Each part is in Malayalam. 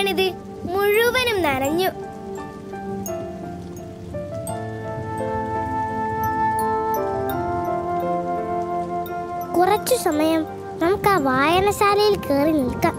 വീണത് മുഴുവനും നനഞ്ഞു കുറച്ചു സമയം നമുക്ക് ആ വായനശാലയിൽ കയറി നിൽക്കാം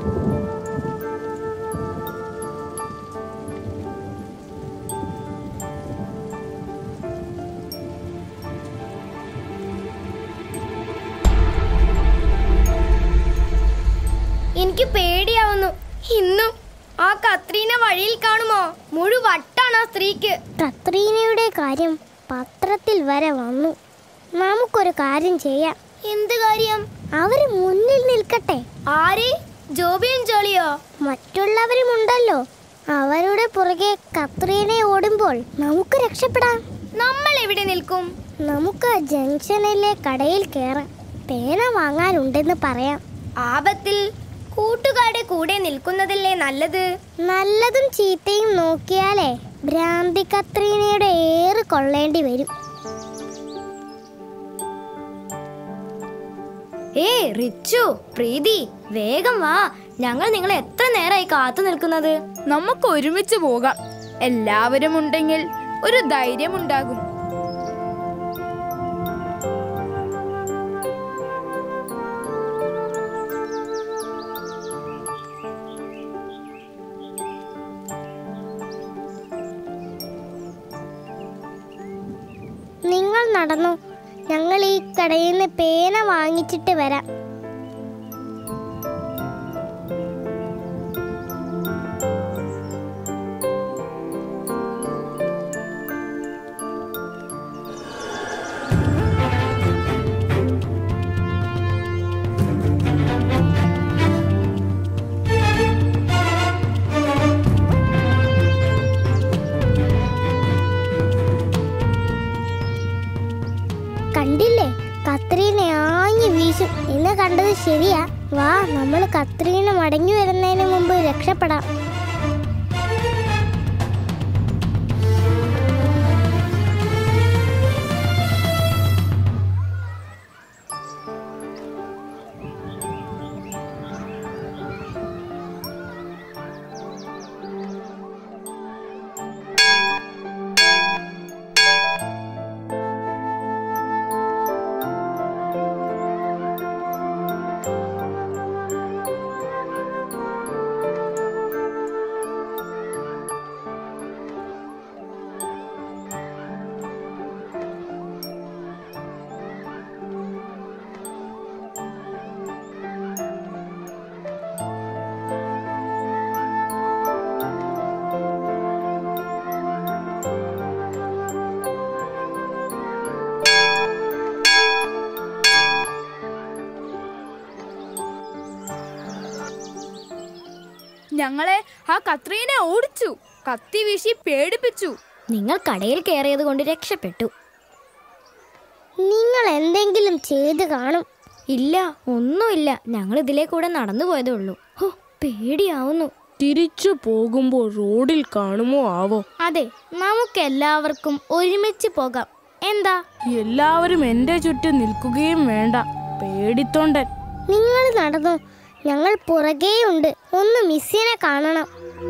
എനിക്ക് പേടിയാവുന്നു ഇന്നും ആ കത്രീന വഴിയിൽ കാണുമോ മുഴുവട്ടാണ് ആ സ്ത്രീക്ക് കത്രീനയുടെ കാര്യം പത്രത്തിൽ വരെ വന്നു നമുക്കൊരു കാര്യം ചെയ്യാം എന്ത് കാര്യം അവര് മുന്നിൽ നിൽക്കട്ടെ ആര് ജോബിയും ജോളിയോ മറ്റുള്ളവരുമുണ്ടല്ലോ അവരുടെ പുറകെ കത്രീനെ ഓടുമ്പോൾ നമുക്ക് രക്ഷപ്പെടാം നമ്മൾ എവിടെ നിൽക്കും നമുക്ക് ആ ജംഗ്ഷനിലെ കടയിൽ കയറാം പേന വാങ്ങാനുണ്ടെന്ന് പറയാം ആപത്തിൽ കൂട്ടുകാരുടെ കൂടെ നിൽക്കുന്നതല്ലേ നല്ലത് നല്ലതും ചീത്തയും നോക്കിയാലേ ഭ്രാന്തി കത്രീനയുടെ ഏറ് കൊള്ളേണ്ടി വരും ഏ റിച്ചു പ്രീതി വേഗം വാ ഞങ്ങൾ നിങ്ങളെ എത്ര നേരമായി കാത്തു നിൽക്കുന്നത് നമുക്ക് ഒരുമിച്ച് പോകാം എല്ലാവരും ഉണ്ടെങ്കിൽ ഒരു ധൈര്യമുണ്ടാകും നിങ്ങൾ നടന്നു ഞങ്ങൾ ഈ കടയിൽ നിന്ന് പേന വാങ്ങിച്ചിട്ട് വരാം കണ്ടില്ലേ കത്രീന ആഞ്ഞു വീശും ഇന്ന് കണ്ടത് ശരിയാ വാ നമ്മൾ കത്രീന മടങ്ങി വരുന്നതിന് മുമ്പ് രക്ഷപ്പെടാം ഞങ്ങളെ ആ കത്രീനെ ഓടിച്ചു കത്തി വീശി പേടിപ്പിച്ചു നിങ്ങൾ കടയിൽ കയറിയത് കൊണ്ട് രക്ഷപ്പെട്ടു നിങ്ങൾ എന്തെങ്കിലും ചെയ്ത് കാണും ഇല്ല ഒന്നുമില്ല ഞങ്ങൾ ഇതിലെ കൂടെ നടന്നു പോയതേ ഉള്ളൂ ഹോ പേടിയാവുന്നു തിരിച്ചു പോകുമ്പോൾ റോഡിൽ കാണുമോ ആവോ അതെ നമുക്ക് എല്ലാവർക്കും ഒരുമിച്ച് പോകാം എന്താ എല്ലാവരും എന്റെ ചുറ്റും നിൽക്കുകയും വേണ്ട പേടിത്തൊണ്ടൻ നിങ്ങൾ നടന്നു ഞങ്ങൾ പുറകെയുണ്ട് ഒന്ന് മിസ്സിനെ കാണണം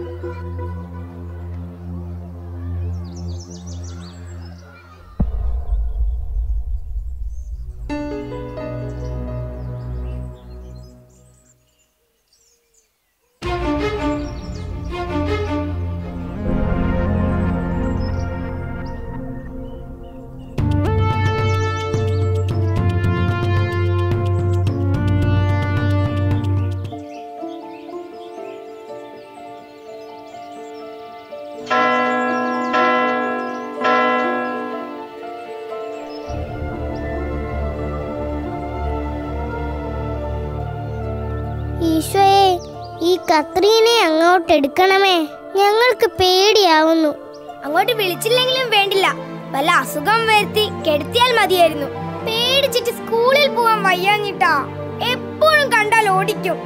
ഈശോയെ ഈ കത്രീനെ അങ്ങോട്ട് എടുക്കണമേ ഞങ്ങൾക്ക് പേടിയാവുന്നു അങ്ങോട്ട് വിളിച്ചില്ലെങ്കിലും വേണ്ടില്ല വല്ല അസുഖം വരുത്തി കെടുത്തിയാൽ മതിയായിരുന്നു പേടിച്ചിട്ട് സ്കൂളിൽ പോവാൻ വയ്യാഞ്ഞിട്ടാ എപ്പോഴും കണ്ടാൽ ഓടിക്കും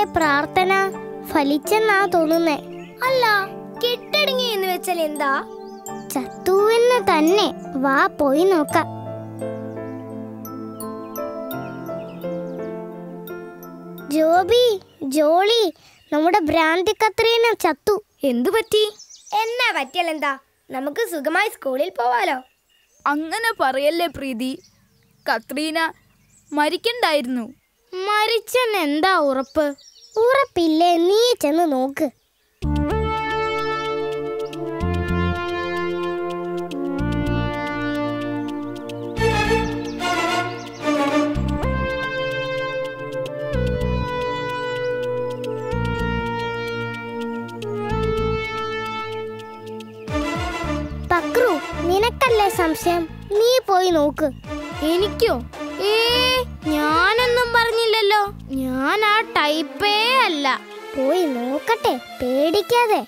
പ്രാർത്ഥന ഫലിച്ചെന്നാ തോന്നുന്നേ അല്ല കെട്ടടങ്ങി എന്ന് വെച്ചാൽ എന്താ ചത്തുവെന്ന് തന്നെ വാ പോയി നോക്കാം ജോബി ജോളി നമ്മുടെ ഭ്രാന്തി കത്രീന ചത്തു എന്തു പറ്റി എന്നാ പറ്റിയാൽ എന്താ നമുക്ക് സുഖമായി സ്കൂളിൽ പോവാലോ അങ്ങനെ പറയല്ലേ പ്രീതി കത്രീന മരിക്കണ്ടായിരുന്നു മരിച്ചെന്ന് എന്താ ഉറപ്പ് ഉറപ്പില്ലേ നീ ചെന്ന് നോക്ക് പക്രു നിനക്കല്ലേ സംശയം നീ പോയി നോക്ക് എനിക്കോ ഏ ഞാനൊന്നും പറഞ്ഞില്ലല്ലോ ഞാൻ ആ ടൈപ്പേ അല്ല പോയി നോക്കട്ടെ പേടിക്കാതെ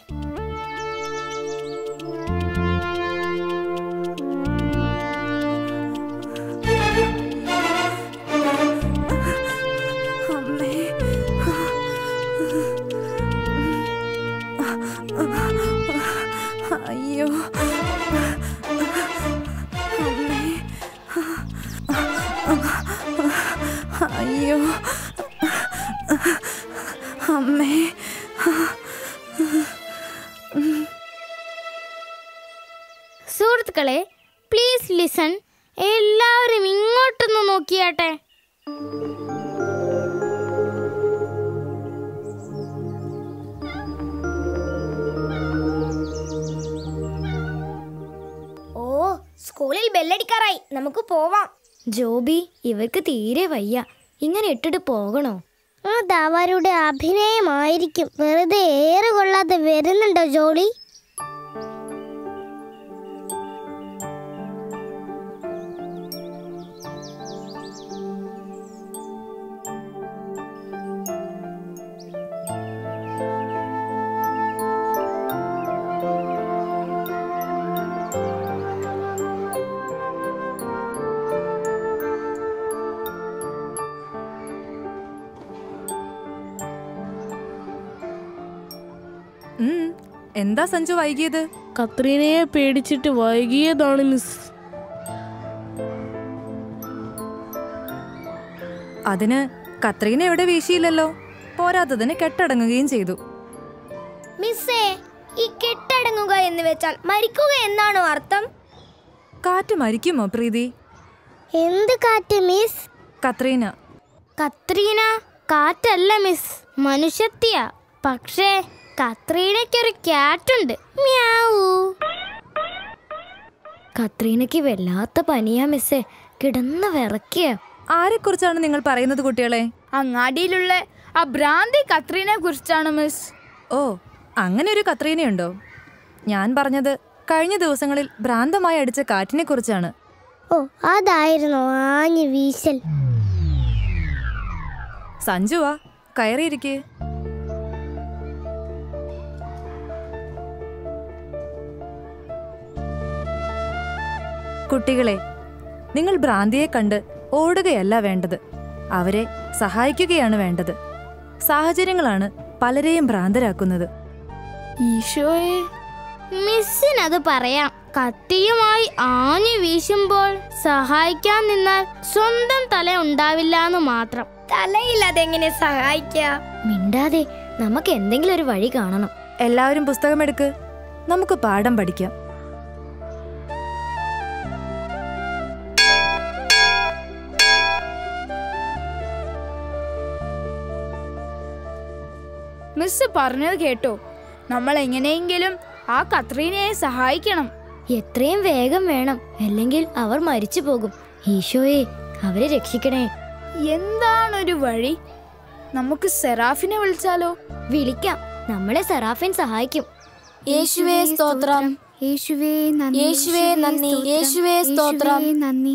അയ്യോ അമ്മേ അയ്യോ അമ്മേ സുഹൃത്തുക്കളെ പ്ലീസ് ലിസൺ എല്ലാവരും ഇങ്ങോട്ടൊന്ന് നോക്കിയാട്ടെ ഓ സ്കൂളിൽ ബെല്ലടിക്കാറായി നമുക്ക് പോവാം ജോബി ഇവർക്ക് തീരെ വയ്യ ഇങ്ങനെ ഇട്ടിട്ട് പോകണോ അത് അവരുടെ അഭിനയമായിരിക്കും വെറുതെ ഏറെ കൊള്ളാതെ വരുന്നുണ്ടോ ജോളി ഉം, എന്താ സഞ്ജു വൈകിയത് കത്രീനയെ പേടിച്ചിട്ട് വൈകിയതാണ് മിസ് അതിന് കത്രീന എവിടെ വീശിയില്ലല്ലോ പോരാത്തതിന് കെട്ടടങ്ങുകയും ചെയ്തു മിസ്സേ ഈ കെട്ടടങ്ങുക എന്ന് വെച്ചാൽ മരിക്കുക എന്നാണോ അർത്ഥം കാറ്റ് മരിക്കുമോ പ്രീതി എന്ത് കാറ്റ് മിസ് കത്രീന കത്രീന കാറ്റല്ല മിസ് മനുഷ്യത്തിയ പക്ഷേ കത്രീനയ്ക്കൊരു ക്യാറ്റുണ്ട് മ്യാവൂ കത്രീനയ്ക്ക് വല്ലാത്ത പനിയാ മിസ്സേ കിടന്ന് വിറക്കിയ ആരെക്കുറിച്ചാണ് നിങ്ങൾ പറയുന്നത് കുട്ടികളെ അങ്ങാടിയിലുള്ള ആ ഭ്രാന്തി കത്രീനെ കുറിച്ചാണ് മിസ് ഓ അങ്ങനെ ഒരു കത്രീനയുണ്ടോ ഞാൻ പറഞ്ഞത് കഴിഞ്ഞ ദിവസങ്ങളിൽ ഭ്രാന്തമായി അടിച്ച കാറ്റിനെ കുറിച്ചാണ് ഓ അതായിരുന്നു ആഞ്ഞു വീശൽ സഞ്ജുവാ കയറിയിരിക്കേ കുട്ടികളെ നിങ്ങൾ ഭ്രാന്തിയെ കണ്ട് ഓടുകയല്ല വേണ്ടത് അവരെ സഹായിക്കുകയാണ് വേണ്ടത് സാഹചര്യങ്ങളാണ് പലരെയും ഭ്രാന്തരാക്കുന്നത് ഈശോയെ മിസ്സിനത് പറയാം കത്തിയുമായി ആഞ്ഞു വീശുമ്പോൾ സഹായിക്കാൻ നിന്നാൽ സ്വന്തം തല ഉണ്ടാവില്ല എന്ന് മാത്രം തലയില്ലാതെ എങ്ങനെ സഹായിക്ക മിണ്ടാതെ നമുക്ക് എന്തെങ്കിലും ഒരു വഴി കാണണം എല്ലാവരും പുസ്തകമെടുക്ക് നമുക്ക് പാഠം പഠിക്കാം മിസ് പറഞ്ഞത് കേട്ടോ നമ്മൾ എങ്ങനെയെങ്കിലും ആ കത്രീനയെ സഹായിക്കണം എത്രയും വേഗം വേണം അല്ലെങ്കിൽ അവർ മരിച്ചു പോകും ഈശോയെ അവരെ രക്ഷിക്കണേ എന്താണൊരു വഴി നമുക്ക് സെറാഫിനെ വിളിച്ചാലോ വിളിക്കാം നമ്മളെ സെറാഫിൻ സഹായിക്കും യേശുവേ സ്തോത്രം യേശുവേ യേശുവേ നന്ദി യേശുവേ സ്തോത്രം നന്ദി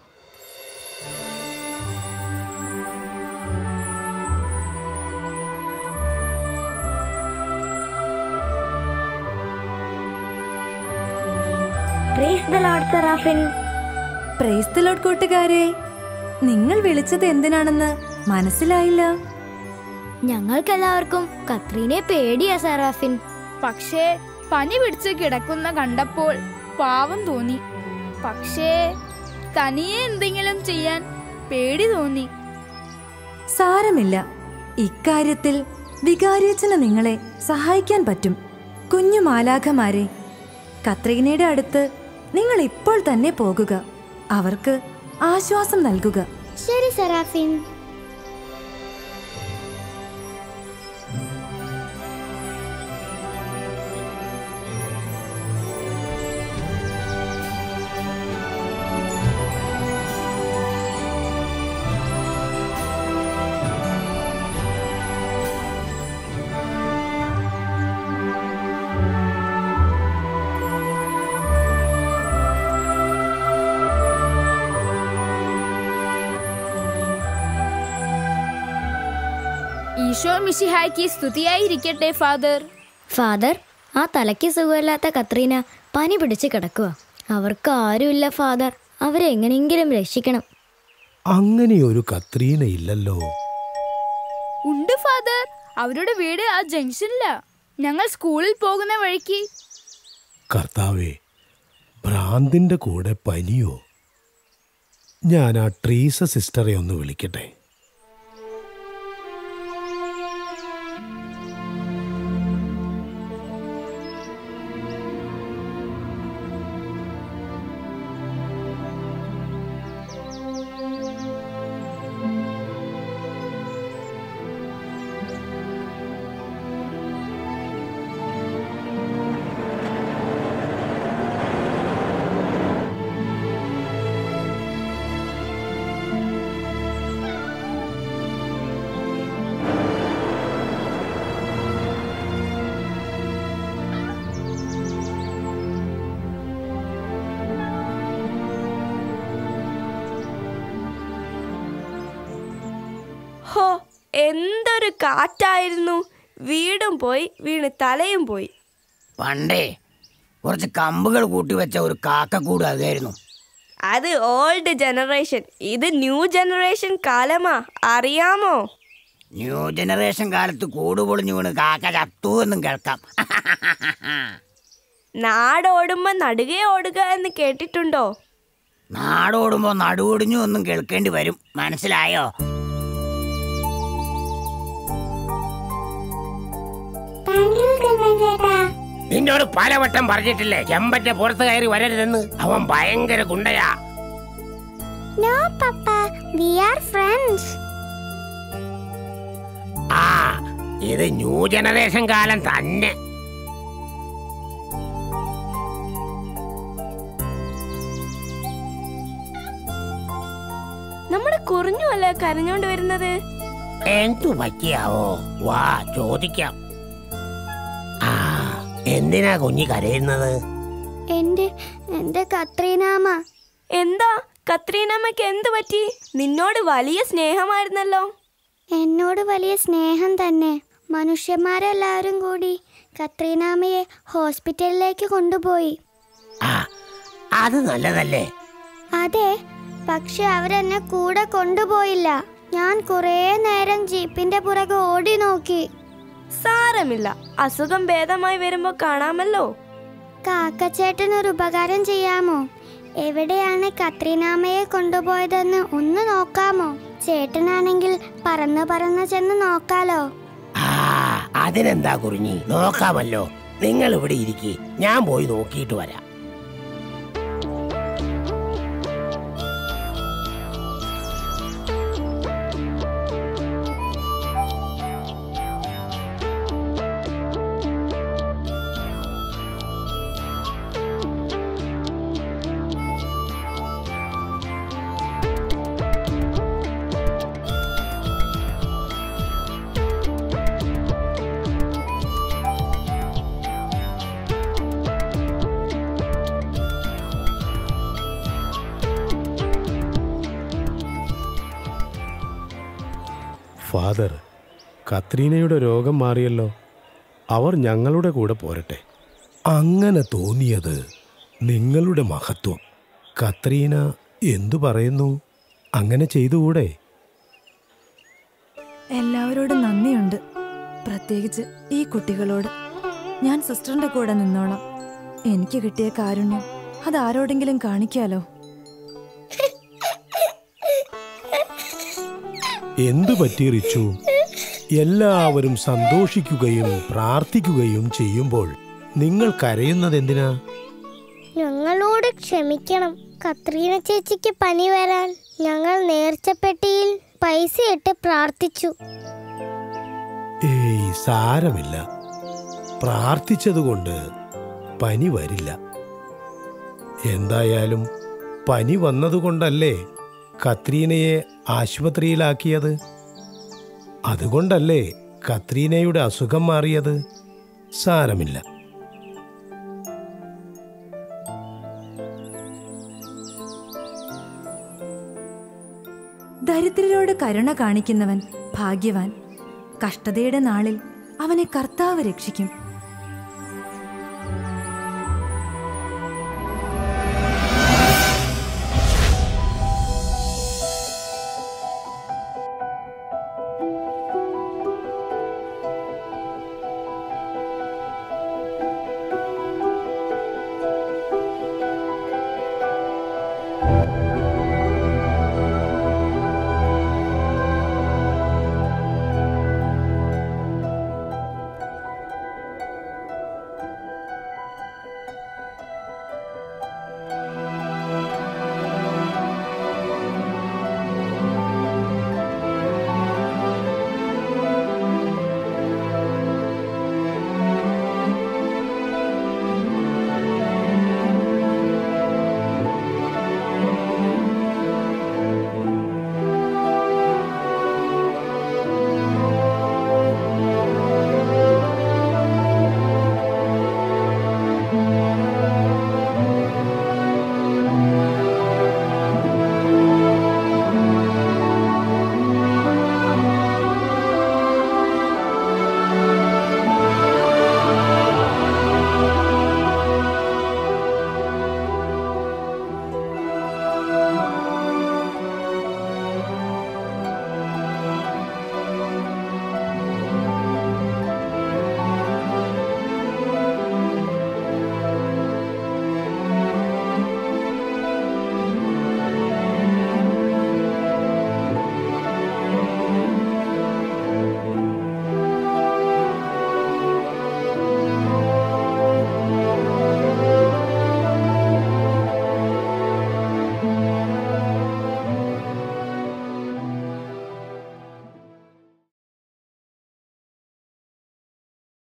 പ്രൈസ് ദി ലോർഡ് കൂട്ടുകാരെ നിങ്ങൾ വിളിച്ചത് എന്തിനാണെന്ന് മനസ്സിലായില്ല ഞങ്ങൾക്കെല്ലാവർക്കും കത്രീനെ പേടിയാ സെറാഫിൻ പക്ഷേ പനി പിടിച്ച് കിടക്കുന്ന കണ്ടപ്പോൾ പാവം തോന്നി പക്ഷേ തനിയെ എന്തെങ്കിലും ചെയ്യാൻ പേടി തോന്നി സാരമില്ല ഇക്കാര്യത്തിൽ വികാരിയച്ഛന് നിങ്ങളെ സഹായിക്കാൻ പറ്റും കുഞ്ഞു മാലാഖമാരെ കത്രീനയുടെ അടുത്ത് നിങ്ങൾ ഇപ്പോൾ തന്നെ പോകുക അവർക്ക് ആശ്വാസം നൽകുക ശരി സെറാഫിൻ ഈശോ മിശിഹായ്ക്ക് സ്തുതിയായിരിക്കട്ടെ ഫാദർ ഫാദർ ആ തലയ്ക്ക് സുഖമില്ലാത്ത കത്രീന പനി പിടിച്ച് കിടക്കുക അവർക്ക് ആരുമില്ല ഫാദർ അവരെ എങ്ങനെയെങ്കിലും രക്ഷിക്കണം അങ്ങനെയൊരു കത്രീന ഇല്ലല്ലോ ഉണ്ട് ഫാദർ അവരുടെ വീട് ആ ജംഗ്ഷനിലാ ഞങ്ങൾ സ്കൂളിൽ പോകുന്ന വഴിക്ക് കർത്താവേ ഭ്രാന്തിന്റെ കൂടെ പനിയോ ഞാൻ ആ ട്രീസ സിസ്റ്ററെ ഒന്ന് വിളിക്കട്ടെ ഹോ എന്തൊരു കാറ്റായിരുന്നു വീടും പോയി വീണ് തലയും പോയി പണ്ടേ കുറച്ച് കമ്പുകൾ കൂട്ടി വെച്ച ഒരു കാക്കക്കൂട് അതായിരുന്നു അത് ഓൾഡ് ജനറേഷൻ ഇത് ന്യൂ ജനറേഷൻ കാലമാ അറിയാമോ ന്യൂ ജനറേഷൻ കാലത്ത് കൂട് പൊളിഞ്ഞു വീണ് കാക്ക ചത്തു എന്നും കേൾക്കാം നാടോടുമ്പോ നടുകെ ഓടുക എന്ന് കേട്ടിട്ടുണ്ടോ നാടോടുമ്പോ നടുവൊടിഞ്ഞു എന്നും കേൾക്കേണ്ടി വരും മനസ്സിലായോ നിന്നോട് പലവട്ടം പറഞ്ഞിട്ടില്ലേ ചെമ്പന്റെ പുറത്ത് കയറി വരരുതെന്ന് അവൻ ഭയങ്കര ഗുണ്ടയാ no papa we are friends ആ ഇത് ന്യൂ ജനറേഷൻ കാലം തന്നെ നമ്മുടെ കുറിഞ്ഞു അല്ലേ കരഞ്ഞോണ്ട് വരുന്നത് എന്തു പറ്റിയാവോ വാ ചോദിക്കാം ആ എന്തിനാ കുഞ്ഞി കരയുന്നത് എന്റെ എന്റെ കത്രീനാമ എന്താ കത്രീനമ്മയ്ക്ക് എന്ത് പറ്റി നിന്നോട് വലിയ സ്നേഹമായിരുന്നല്ലോ എന്നോട് വലിയ സ്നേഹം തന്നെ മനുഷ്യന്മാരെല്ലാവരും കൂടി കത്രീനാമയെ ഹോസ്പിറ്റലിലേക്ക് കൊണ്ടുപോയി ആ അത് നല്ലതല്ലേ അതെ പക്ഷെ അവരെന്നെ കൂടെ കൊണ്ടുപോയില്ല ഞാൻ കുറേ നേരം ജീപ്പിന്റെ പുറകെ ഓടി നോക്കി സാരമില്ല അസുഖം ഭേദമായി വരുമ്പോ കാണാമല്ലോ കാക്കച്ചേട്ടൻ ഒരു ഉപകാരം ചെയ്യാമോ എവിടെയാണ് കത്രീനാമയെ കൊണ്ടുപോയതെന്ന് ഒന്ന് നോക്കാമോ ചേട്ടനാണെങ്കിൽ പറന്ന് പറന്ന് ചെന്ന് നോക്കാലോ ആ അതിനെന്താ കുറിഞ്ഞി നോക്കാമല്ലോ നിങ്ങൾ ഇവിടെ ഇരിക്കി ഞാൻ പോയി നോക്കിയിട്ട് വരാം ഫാദർ കത്രീനയുടെ രോഗം മാറിയല്ലോ അവർ ഞങ്ങളുടെ കൂടെ പോരട്ടെ അങ്ങനെ തോന്നിയത് നിങ്ങളുടെ മഹത്വം കത്രീന എന്തു പറയുന്നു അങ്ങനെ ചെയ്തുകൂടെ എല്ലാവരോടും നന്ദിയുണ്ട് പ്രത്യേകിച്ച് ഈ കുട്ടികളോട് ഞാൻ സിസ്റ്ററിന്റെ കൂടെ നിന്നോളാം എനിക്ക് കിട്ടിയ കാരുണ്യം അത് ആരോടെങ്കിലും കാണിക്കാലോ എന്തു പറ്റി റിച്ചു എല്ലാവരും സന്തോഷിക്കുകയും പ്രാർത്ഥിക്കുകയും ചെയ്യുമ്പോൾ നിങ്ങൾ കരയുന്നത് എന്തിനാ ഞങ്ങളോട് ക്ഷമിക്കണം കത്രീന ചേച്ചിക്ക് പനി വരാൻ ഞങ്ങൾ നേർച്ചപ്പെട്ടിയിൽ പൈസ ഇട്ട് പ്രാർത്ഥിച്ചു ഏയ് സാരമില്ല പ്രാർത്ഥിച്ചതുകൊണ്ട് പനി വരില്ല എന്തായാലും പനി വന്നതുകൊണ്ടല്ലേ കത്രീനയെ ആശുപത്രിയിലാക്കിയത് അതുകൊണ്ടല്ലേ കത്രീനയുടെ അസുഖം മാറിയത് സാരമില്ല ദരിദ്രരോട് കരുണ കാണിക്കുന്നവൻ ഭാഗ്യവാൻ കഷ്ടതയുടെ നാളിൽ അവനെ കർത്താവ് രക്ഷിക്കും